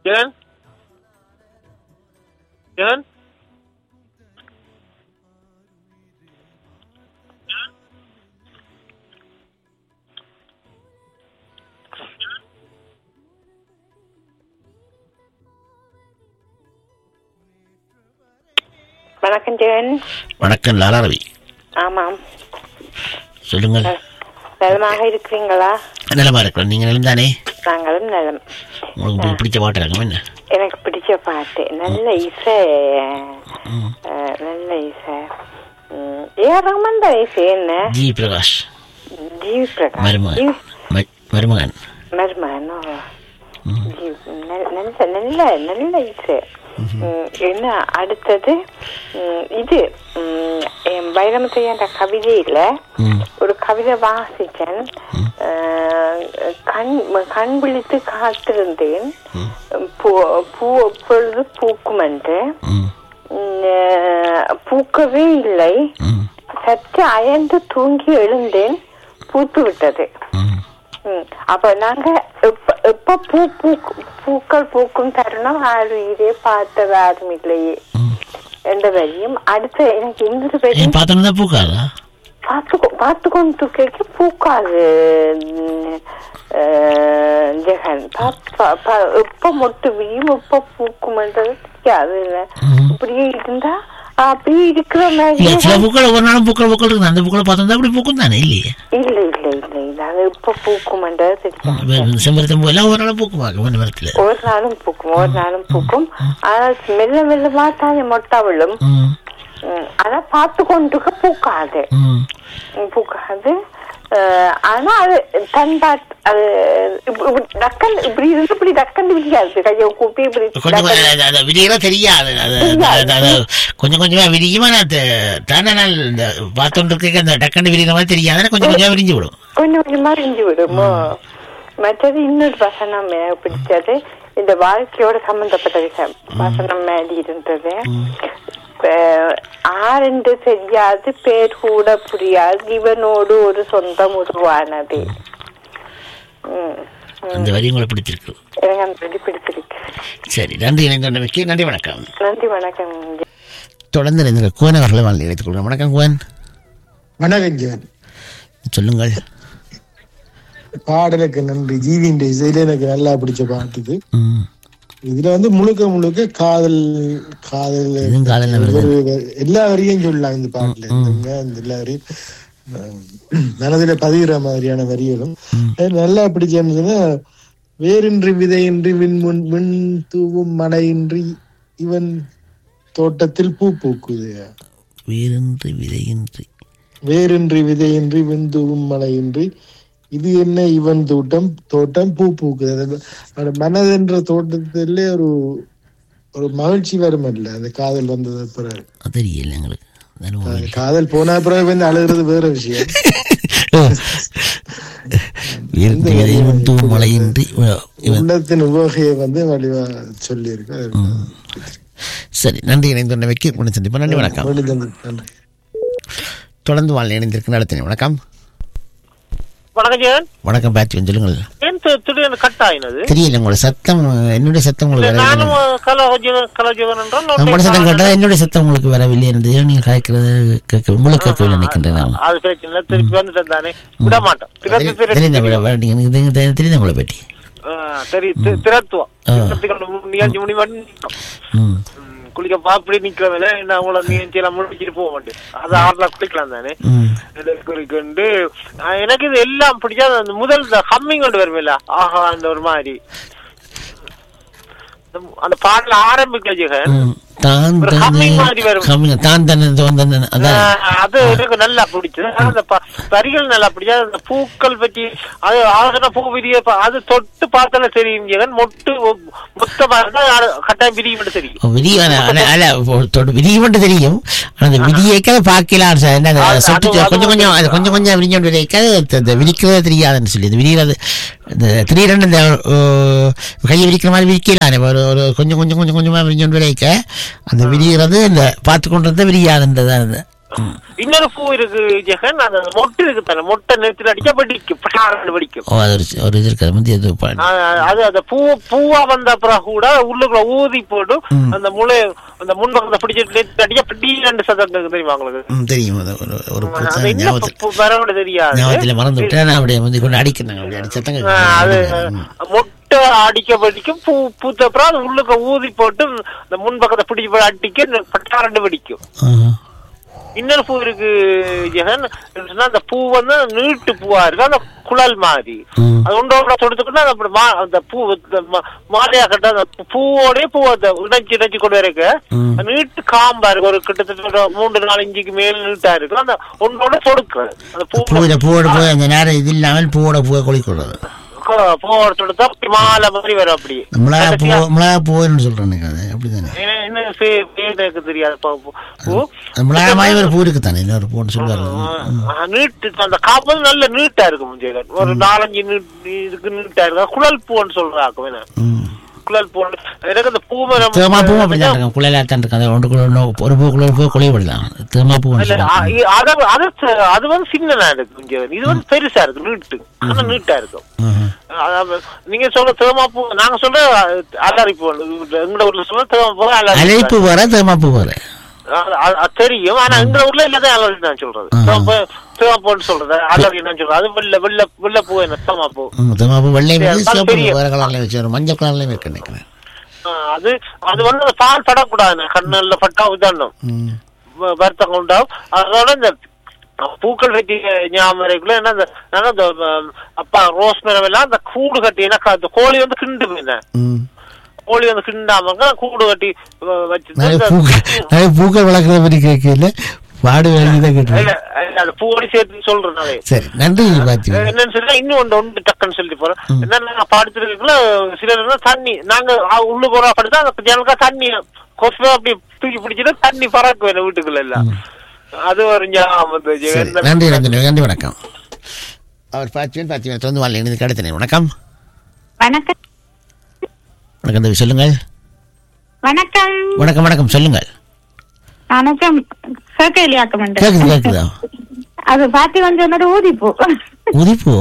ஜெகன் ஜெகன் வணக்கம் ஜெகன் வணக்கம் லாலா ரவி ஆமாம் சொல்லுங்கள் நலமாக இருக்கிறீங்களா நலமா இருக்கிறோம் நீங்கள் நலம் தானே நாங்களும் நலம் உங்களுக்கு பிடிச்ச பாட்டு இருக்கும் என்ன எனக்கு பிடிச்ச பாட்டு நல்ல இசை ம். அஹ், நல்ல இசை ம், ஏஆர் ரஹ்மான் தான் இசை என்ன ஜி பிரகாஷ் ஜீவ் பிரகாஷ் மருமகன் ஜீவ் ம- மருமகன் மருமகன் ஓ. ஜீவ் நல்- நல்ல நல்ல நல்ல இசை ம், என்ன அடுத்தது ம், இது ம், என் வைரமுத்தையன்ற கவிதையில ம் ஒரு கவிதை வாசிச்சேன் அஹ், கண் கண் விழித்து காத்திருந்தேன் பூ பூ எப்பொழுது பூக்கும் என்று ம் உம், அஹ், பூக்கவே இல்லை ம் சற்று அயர்ந்து தூங்கி எழுந்தேன் பூத்து விட்டது ம் ம். அப்ப நாங்க எப்ப எப்ப பூ பூக்கு பூக்கள் பூக்கும் தருணம் ஆளுயிரே பார்த்தது யாரும் இல்லையே ம். என்ற வரியும் அடுத்து எனக்கு இன்னொரு வரி ஏன் பார்த்தோன்னு தான் பூக்காதா பார்த்து கொ- பார்த்து கொண்டு கேட்க பூக்காது ம், அஹ், ஜெகன் பா- பா- பா- எப்ப மொட்டு விரியும் எப்ப பூக்கும்ன்றது தெரியாது இல்ல. இப்படியே இருந்தா அப்படியே இருக்கிற மாதிரி இல்ல சில பூக்கள் ஒவ்வொரு நாளும் பூக்கள் பூக்கள் இருக்குது அந்த பூக்களை பார்த்தோம் அப்படி பூக்கும் தானே இல்லையே இல்ல இல்ல இல்ல இல்ல அது எப்ப பூக்கும்ன்றது தெரியாது செம்பருத்தம் பூ எல்லாம் ஒரு நாளும் பூக்குவாங்க ஒரு மரத்தில் ஒரு நாளும் பூக்கும் ஒரு நாளும் பூக்கும் ஆனால் மெல்ல மெல்லமா தானே மொட்டை விழும் ம் ம், ஆனா பார்த்து கொண்டு பூக்காது ம் ம், பூக்காது அஹ், ஆனா அது தன்பாட் அது இப்ப- இப்படி டக்கன் இப்படி இருந்து இப்படி டக்கன் விரியாது கையை கூப்பி இப்படி கொஞ்சம் டக்கன் கொஞ்சம் அது- அது விடியெல்லாம் தெரியாது அது அது- அது கொஞ்சம் கொஞ்சமா விரியுமா நான் த- தானே நான் இந்த பார்த்தோன்னு இருக்க அந்த டக்குன்னு விரிகிற மாதிரி தெரியாது ஆனா கொஞ்சம் கொஞ்சமா விரிஞ்சு விடும் கொஞ்சம் கொஞ்சமா இருந்து விடுமோ மற்றது இன்னொரு வசனம் எனக்கு பிடிச்சது இந்த வாழ்க்கையோட சம்பந்தப்பட்ட விஷயம் வசனம் மேலே இருந்தது அஹ், ஆரென்று தெரியாது பேர் கூட புரியாது இவனோடு ஒரு சொந்தம் உருவானது ம். அந்த வரி உங்களுக்கு பிடிச்சிருக்கு எனக்கு அந்த வரி பிடிச்சிருக்கு சரி நன்றி இணைந்தமைக்கு நன்றி வணக்கம் நன்றி வணக்கம் தொடர்ந்து இணைந்த குவன் அவர்களை வாழ்ந்து இணைத்துக் கொள்கிறேன் வணக்கம் குவன் வணக்கம் ஜெகன் சொல்லுங்கள் பாடலுக்கு நன்றி ஜீவியின் இசையில எனக்கு நல்லா பிடிச்ச பாட்டு இது ம் இதுல வந்து முழுக்க முழுக்க காதல் காதல் இதுவும் காதல் நபர் ஒரு எல்லா வரியும் சொல்லலாம் இந்த பாட்டுல இந்த இந்த எல்லா வரியும் அஹ், மனதில பதிகிற மாதிரியான வரிகளும் அது நல்லா பிடிச்சேன்னு சொன்னா வேரின்றி விதையின்றி விண்முன் விண் தூவும் மழையின்றி இவன் தோட்டத்தில் பூ பூக்குது வேறின்றி விதையின்றி வேரின்றி விதையின்றி விண்தூவும் மழையின்றி இது என்ன இவன் தோட்டம் தோட்டம் பூ பூக்குது அது அந்த மனதென்ற தோட்டத்திலே ஒரு ஒரு மகிழ்ச்சி வரும் இல்ல அந்த காதல் வந்தது பிறகு அது தெரியல எங்களுக்கு அதான் அது காதல் போன பிறகு வந்து அழுகிறது வேற விஷயம் வேறின்றி விதையின்றி மழையின்றி இவன் உள்ளத்தின் உவகையை வந்து வடிவா சொல்லி இருக்கு சரி நன்றி இணைந்தமைக்கு உடனே சந்திப்போம் நன்றி வணக்கம் நன்றி தொடர்ந்து வாழ் இணைந்திருக்கு நடத்தினேன் வணக்கம் வணக்கம் ஜெகன் வணக்கம் பேட்சி சொல்லுங்கள் ஏன் தி- திடீர்னு கட் ஆயினது தெரியல உங்களோட சத்தம் என்னுடைய சத்தம் உங்களுக்கு வரவில்லை நானும் கலோஜீவன் கலோஜீவன் என்றால் உங்களோட சத்தம் கேட்டால் என்னுடைய சத்தம் உங்களுக்கு வரவில்லை இருந்தது நீங்கள் கேட்கறது கேட்க உங்களுக்கு கேட்கவில்லை நினைக்கின்றேன் நான் அது பிரச்சனை இல்லை திருப்பி வந்துட்டேன் தானே விட மாட்டோம் திறத்து திரட்டி தெரிந்த நீங்கள் தெரிந்த உங்களை பற்றி ஆ, சரி தி- திறத்துவோம் ஆ. திறத்துக்கு நிகழ்ச்சி முடி மட்டும் நிக்கும். ம் ம், குளிக்க பாப்படி நிக்கிறதுல நான் உங்களை நிகழ்ச்சி எல்லாம் முடிச்சிட்டு போக மாட்டேன் அது ஆறுல குளிக்கலாம் தானே ம் குறிக்கொண்டு எனக்கு இது எல்லாம் பிடிக்காது அந்த முதல் ஹம்மிங் கொண்டு வருமில்ல ஆஹா அந்த ஒரு மாதிரி அந்த- அந்த பாடல ஆரம்பிக்கல ஜெகன் ம். தான் ஒரு தன்னை humming மாதிரி வரும். humming, தான் தன்னை தோன்றன அதான் ஆஹ் அது எனக்கு நல்லா பிடிச்சது ஆனா அந்த ப- வரிகள் நல்லா பிடிச்சது அந்த பூக்கள் பற்றி அது ஆசன பூ விரிய ப- அது தொட்டு பார்த்தாலே தெரியும் ஜெகன் மொட்டு ஒ- மொத்தமா இருந்தா அது கட்டாயம் விரியும் தெரியும் விடிய விடிய மட்டும் தெரியும் ஆனா அந்த விடியக்க பார்க்கலாம் சார் என்ன அந்த அது- சொட்டு அது- கொஞ்சம் கொஞ்சம் அது கொஞ்சம் கொஞ்சம் விரிஞ்சோண்டு விரிக்காது அந்த விரிக்கிறதே தெரியாதுன்னு சொல்லி இந்த விரிகிறது இந்த திடீரென்று இந்த ஓ, கையை விரிக்கிற மாதிரி விரிக்கலாம் ஒரு ஒரு கொஞ்சம் கொஞ்சம் கொஞ்சம் கொஞ்சமா விரிஞ்சோண்டு விரைக்க அந்த விரிகிறது இந்த பார்த்து கொண்டு இருந்தால் விரியாதுன்றதான் அது இன்னொரு பூ இருக்கு ஜெகன் அந்த மொட்டு இருக்கு தானே மொட்டை நிறுத்தி அடிச்சா வெடிக்கும் பட்டாரன்னு வெடிக்கும் ஓ அது ஒரு ஒரு இது இருக்காது முந்தைய இது பாடு ஆஹ் அது அந்த பூ பூவா வந்த அப்புறம் கூட உள்ளுக்குள்ள ஊதி போட்டு அந்த முளை அந்த முன்பக்கத்தை பிடிச்சிட்டு நிறுத்தி அடிச்சா பட்டி ரெண்டு சதம் கேட்கும் தெரியுமா உங்களுக்கு ம், தெரியும் அது ஒரு ஒரு அது புதுசா இன்னும் ஞாபகத்தில் பு- வரவிட தெரியாது ஞாபகத்தில் மறந்து விட்டேன் நான் அப்படியே வந்து கொண்டு அடிக்கிறேன் அப்படி அடிச்சத்தங்க ஆஹ் அது மொட்டை அடிக்க வெடிக்கும் பூ பூத்த அப்புறம் அது உள்ளுக்க ஊதி போட்டு இந்த முன்பக்கத்தை பிடிச்சி போய் அடிக்க பட்டாரண்டு வெடிக்கும் இன்னொரு பூ இருக்கு ஜெகன் என்னன்னா அந்த பூ வந்து நீட்டு பூவா இருக்கு அந்த குழல் மாதிரி ம். அது உண்டோட தொடுத்துக்கிட்டா அது அப்படி மா- அந்த பூ இந்த மா- மாலையா கட்ட அந்த பூவோடய பூ அந்த இணைச்சு இணைச்சு கொண்டு வரைக்க ம். அது நீட்டு காம்பா இருக்கு ஒரு கிட்டத்தட்ட ஒரு மூன்று நாலு இஞ்சுக்கு மேல் நீட்டா இருக்கு அந்த ஒன்றோட தொடுக்குறது அந்த பூ பூவில பூவோட போய் அந்த நேரம் இது இல்லாமல் பூவோட பூவை கொளிக்கொள்றது பூவோட தொடுத்தா அப்படி மாலை மாதிரி வரும் அப்படி மிளகா பூ மிளகா பூன்னு சொல்றேன் எனக்கு அது அப்படிதானே என்ன- என்ன பே- பேர் எனக்கு தெரியாது பூ பூ அது மிளகா மாதிரி ஒரு பூ இருக்குதானே இன்னொரு பூன்னு சொல்லுவாரு ஆ, நீட்டு அந்த காப்பல் நல்ல நீட்டா இருக்கும் முஞ்சேகன் ஒரு நாலஞ்சு நீட் இதுக்கு நீட்டா இருக்கும் குழல் பூன்னு சொல்றாக்கும் என்ன ம் குழல் பூ எனக்கு அந்த பூமரம் தேமா பூ அப்படிதான் இருக்கும் குழையில தான் இருக்கும் அது ஒன்றுக்குள்ள ஒன்று ஒரு பூக்குள்ள பூ குழைய விடலாம் தேமா பூ இல்ல, ஆ, இ- அத அது ச- அது வந்து சின்னதா இருக்கு முஞ்சேகன் இது வந்து பெருசா இருக்கு நீட்டு ஆனா நீட்டா இருக்கும் அதாவது, நீங்க சொல்ற தேமா பூ நாங்க சொல்ற அலரி பூ எங்க ஊர்ல சொல்ற தேமா பூ அலரி அழைப்பு வர தேமா பூ வர அது- அது- அது தெரியும் ஆனா எங்க ஊர்ல இல்லாத அலரி நான் சொல்றது தேமா தேமாப்பூன்னு சொல்றது அலரி நான் சொல்றது அது வெள்ள வெள்ள வெள்ள பூ என்ன தேமா பூ தேமா பூ வெள்ளையும் சரி, இருக்கு அது சிவப்பு தெரியும். வேற கலர்லயும் வச்சு ஒரு மஞ்சள் கலர்லயும் இருக்கு நினைக்கிறேன் ஆ, அது அது வந்து அந்த பால் படக்கூடாது கண்ணுல பட்டா உதாரணம் ம். வ- வருத்தம் உண்டாகும் அதோட இந்த பூக்கள் கட்டி ஞாபகம் என்ன இந்த நாங்க இந்த ம், அப்பா ரோஸ் மரம் எல்லாம் அந்த கூடு கட்டி எனக்கு அந்த கோழி வந்து கிண்டு என்ன ம். கோழி வந்து கிண்டாமங்க கூடு கட்டி வ- வச்சு நிறைய இந்த- பூக்கள் நிறைய பூக்கள் வளர்க்குற மாதிரி கேட்கல பாடு வேலைக்கு தான் இல்ல, கேட்டு இல்ல, அந்த பூவோடி சேர்த்து சொல்றேன் நானே. சரி நன்றி பாத்தி என்னன்னு சொல்லி இன்னும் ஒன்று ஒன்று டக்குன்னு சொல்லி போறேன் என்னன்னா படுத்துருக்கல சிலர் வந்து தண்ணி நாங்க ஆ, உள்ள போறோம் படுத்தா அந்த ஜனக்கா தண்ணி கொசு அப்படி தூக்கி பிடிச்சிட்டு தண்ணி பறக்கும் என்ன வீட்டுக்குள்ள எல்லாம் அது ஒரு ஞாபகம் வந்துச்சு. சரி என்ன- நன்றி நன்றி நன்றி வணக்கம் அவர் பாத்தியன் பாத்தியன் தொடர்ந்து வாழ் இணைந்து கடத்தினேன் வணக்கம் வணக்கம் வணக்கம் தம்பி சொல்லுங்கள் வணக்கம் வணக்கம் வணக்கம் சொல்லுங்கள் வணக்கம் கேட்கலையாக்கம் கேக்குது கேக்குதா அது பாத்தி வந்து என்னோட ஊதிப்பூ உதிப்பூ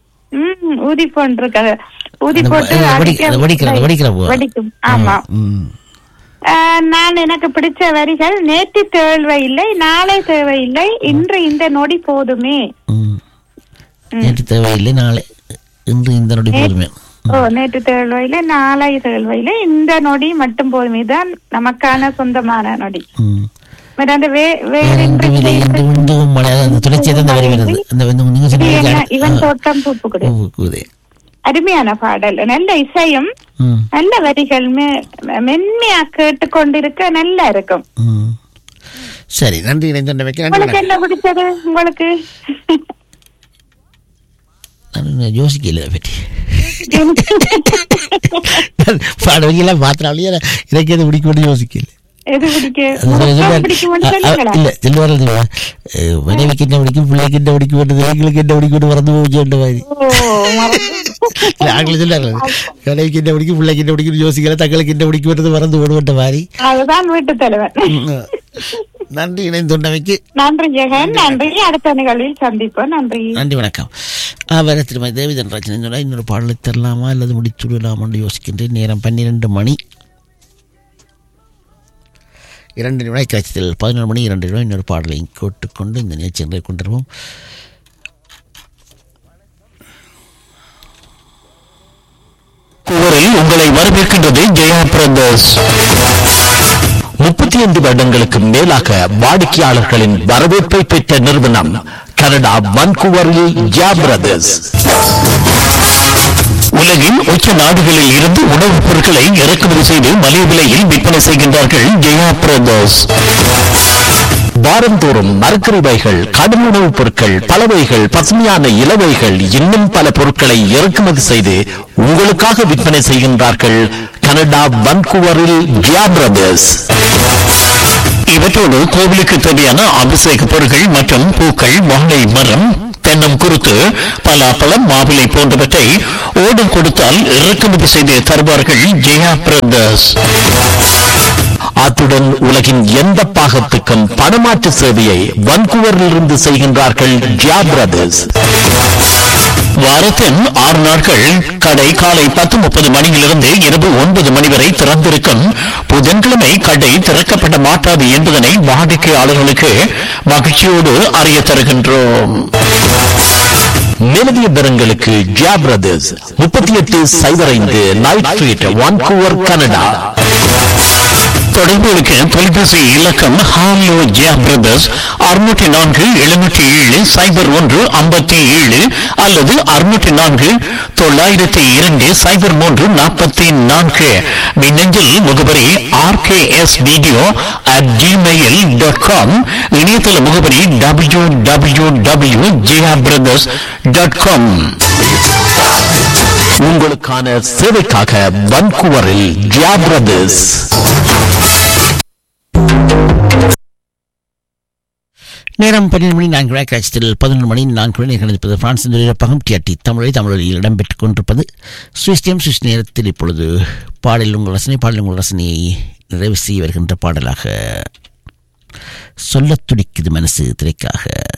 ம் ஊதிப்பூன்னு இருக்கு ஊதி அந்த போட்டு வெடி- அடிக்க- அந்த வெடிக்கிற- வெடிக்கிற பூ. வெடிக்கும் ஆமா ம். ஆஹ், நான் எனக்கு பிடிச்ச வரிகள் நேற்று தேவையில்லை நாளை தேவையில்லை இன்று இந்த நொடி போதுமே ம். நேற்று தேவையில்லை நாளை இன்று இந்த நொடி போதுமே ஓ நேற்று தேவையில்லை நாளை தேவையில்லை இந்த நொடி மட்டும் போதுமே இதுதான் நமக்கான சொந்தமான நொடி ம். வேற அந்த வே- வேற என்று இன்று விதை என்று உண்டும் மழை அந்த தொடர்ச்சியாக தான் இந்த வரி வருது அந்த வந்து நீங்க இது என்ன? சொன்ன இவன் தோட்டம் பூப்பு கொடு பூக்குதே அருமையான பாடல் நல்ல இசையும் ம் நல்ல வரிகள் மெ- மென்மையா கேட்டுக்கொண்டிருக்க நல்லா இருக்கும் ம் சரி நன்றி இணைந்து வைக்க நன்றி உங்களுக்கு வணக்கம். என்ன பிடிச்சது உங்களுக்கு நான் யோசிக்கல இதை பற்றி பாடவெல்லாம் மாத்திராலேயே எனக்கு எது பிடிக்கும்னு யோசிக்கல எது பிடிக்க அது உங்களுக்கு சொல்லுவார், பிடிக்கும்னு அ- அ- சொல்லுங்களா இல்ல சொல்லுவாரு தெரியுமா? அஹ், மனைவிக்கு என்ன பிடிக்கும் பிள்ளைக்கு என்ன பிடிக்கும் எங்களுக்கு என்ன பிடிக்கும் மறந்து போச்சுன்ற மாதிரி ஓ மறந்து. இல்ல ஆங்கிலம் சொல்லாரு மனைவிக்கு என்ன பிடிக்கும் பிள்ளைக்கு என்ன பிடிக்கும் யோசிக்கல தங்களுக்கு என்ன பிடிக்கும் மறந்து போடுவன்ற மாதிரி அதுதான் வீட்டு தலைவன் ம். நன்றி இணைந்துள்ளமைக்கு நன்றி ஜெகன் நன்றி அடுத்த நிகழ்வில் சந்திப்போம் நன்றி நன்றி வணக்கம் அவர் திருமதி தேவிதன் ராஜன் சொன்னால் இன்னொரு பாடலை தரலாமா அல்லது முடித்து விடலாமா என்று யோசிக்கின்றேன் நேரம் பன்னிரண்டு மணி இரண்டு நிமிடம் காட்சியில் பதினொரு மணி இரண்டு நிமிடம் இன்னொரு பாடலை கேட்டுக்கொண்டு இந்த நிகழ்ச்சி நிறைவு கொண்டிருவோம் ஊரில் உங்களை வரவேற்கின்றது ஜெயா பிரதர்ஸ் முப்பத்தி ஐந்து வருடங்களுக்கு மேலாக வாடிக்கையாளர்களின் வரவேற்பை பெற்ற நிறுவனம் கனடா வன்கூவரில் ஜெயா பிரதர்ஸ் உலகின் உச்ச நாடுகளில் இருந்து உணவுப் பொருட்களை இறக்குமதி செய்து மலிவு விலையில் விற்பனை செய்கின்றார்கள் ஜெயா பிரதர்ஸ் வாரந்தோறும் மரக்கறிவைகள் கடும் உணவுப் பொருட்கள் பலவைகள் பசுமையான இலவைகள் இன்னும் பல பொருட்களை இறக்குமதி செய்து உங்களுக்காக விற்பனை செய்கின்றார்கள் கனடா வன்கூவரில் ஜியா பிரதர்ஸ் இவற்றோடு கோவிலுக்கு தேவையான அபிஷேக பொருட்கள் மற்றும் பூக்கள் வாழை மரம் தென்னம் குருத்து பலாப்பழம் மாவிலை போன்றவற்றை ஓடம் கொடுத்தால் இறக்குமதி செய்து தருவார்கள் ஜெயா பிரதர்ஸ் அத்துடன் உலகின் எந்த பாகத்துக்கும் பணமாற்று சேவையை வன்கூவரிலிருந்து செய்கின்றார்கள் ஜியா பிரதர்ஸ் வாரத்தின் ஆறு நாட்கள் கடை காலை பத்து முப்பது மணியிலிருந்து இரவு ஒன்பது மணி வரை திறந்திருக்கும் புதன்கிழமை கடை திறக்கப்பட மாட்டாது என்பதனை வாடிக்கையாளர்களுக்கு மகிழ்ச்சியோடு அறிய தருகின்றோம் நிலவிய பெறங்களுக்கு ஜியா பிரதர்ஸ் முப்பத்தி எட்டு சைபர் ஐந்து நைட் ஸ்ட்ரீட் வான்கூவர் கனடா தொடர்புகளுக்கு தொலைபேசி இலக்கம் ஹாலோ ஜியா பிரதர்ஸ் அறுநூற்றி நான்கு எழுநூற்றி ஏழு சைபர் ஒன்று ஐம்பத்தி ஏழு அல்லது அறுநூற்றி நான்கு தொள்ளாயிரத்தி இரண்டு சைபர் மூன்று நாற்பத்தி நான்கு மின்னஞ்சல் முகவரி RKS video at Gmail dot com இணையதள முகவரி W W W Jiya brothers dot com உங்களுக்கான சேவைக்காக வன்கூவரில் ஜியா பிரதர்ஸ் நேரம் பன்னிரண்டு மணி நான்கு விளக்காட்சியில் பதினொன்று மணி நான்கு மணி நிகழ்ந்திருப்பது பிரான்ஸ் பகம் டிஆர்டி தமிழை தமிழில் இடம்பெற்றுக் கொண்டிருப்பது சுவிஸ்டியம் சுவிஸ் நேரத்தில் இப்பொழுது பாடல் உங்கள் ரசனை பாடல் உங்கள் ரசனையை நிறைவு செய்ய வருகின்ற பாடலாக சொல்லத் துடிக்குது மனசு திரைக்காக